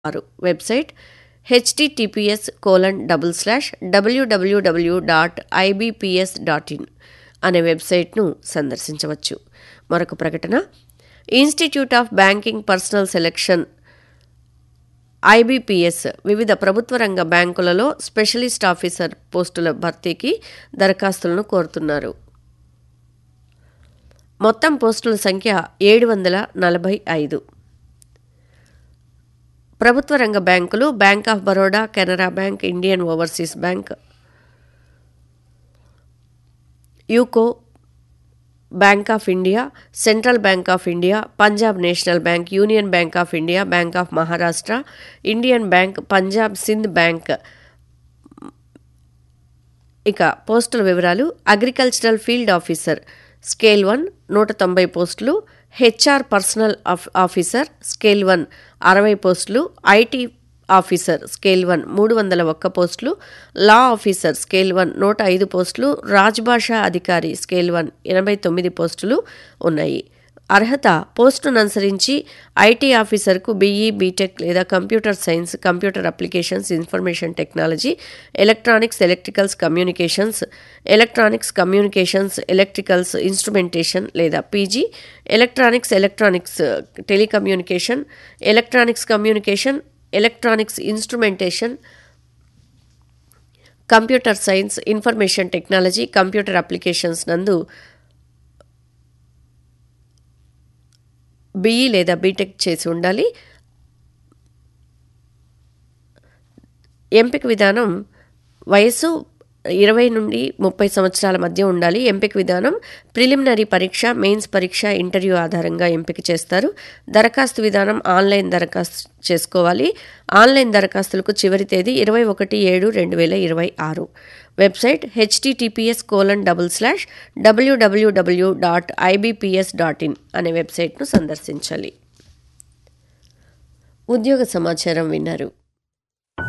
ఆరు website HTTPS colon double slash WWW dot IBPS dot in అనే వెబ్సైట్ను సందర్శించవచ్చు మరొక ప్రకటన Institute of Banking Personnel Selection IBPS వివిధ ప్రభుత్వ రంగ బ్యాంకులలో స్పెషలిస్ట్ ఆఫీసర్ పోస్టుల భర్తీకి దరఖాస్తులను కోరుతున్నారు మొత్తం పోస్టుల సంఖ్య ఏడు వందల నలభై ఐదు ప్రభుత్వ రంగ బ్యాంకులు Bank of Baroda Canara Bank Indian Overseas Bank UCO Bank of India Central Bank of India Punjab National Bank Union Bank of India Bank of Maharashtra Indian Bank Punjab Sind Bank ఇక పోస్టుల వివరాలు agricultural field officer scale one నూట తొంభై పోస్టులు HR personnel officer scale one అరవై పోస్టులు IT officer scale one మూడు వందల ఒక్క పోస్టులు లా ఆఫీసర్ స్కేల్ వన్ నూట ఐదు పోస్టులు రాజ్భాషా అధికారి స్కేల్ వన్ ఎనభై తొమ్మిది పోస్టులు ఉన్నాయి అర్హత పోస్టును అనుసరించి ఐటీ ఆఫీసర్కు బీఈ బీటెక్ లేదా computer science computer applications information technology electronics electricals communications electronics communications electricals instrumentation లేదా PG electronics electronics telecommunication electronics communication electronics instrumentation computer science information technology computer applications నందు బీఈ లేదా BTech చేసి ఉండాలి ఎంపిక విధానం వయస్సు ఇరవై నుండి ముప్పై సంవత్సరాల మధ్య ఉండాలి ఎంపిక విధానం ప్రిలిమినరీ పరీక్ష మెయిన్స్ పరీక్ష ఇంటర్వ్యూ ఆధారంగా ఎంపిక చేస్తారు దరఖాస్తు విధానం ఆన్లైన్ దరఖాస్తు చేసుకోవాలి ఆన్లైన్ దరఖాస్తులకు చివరి తేదీ ఇరవై ఒకటి ఏడు రెండు వేల ఇరవై ఆరు website HTTPS colon double slash WWW dot IBPS dot in అనే వెబ్సైట్ను సందర్శించాలి ఉద్యోగ సమాచారం విన్నారు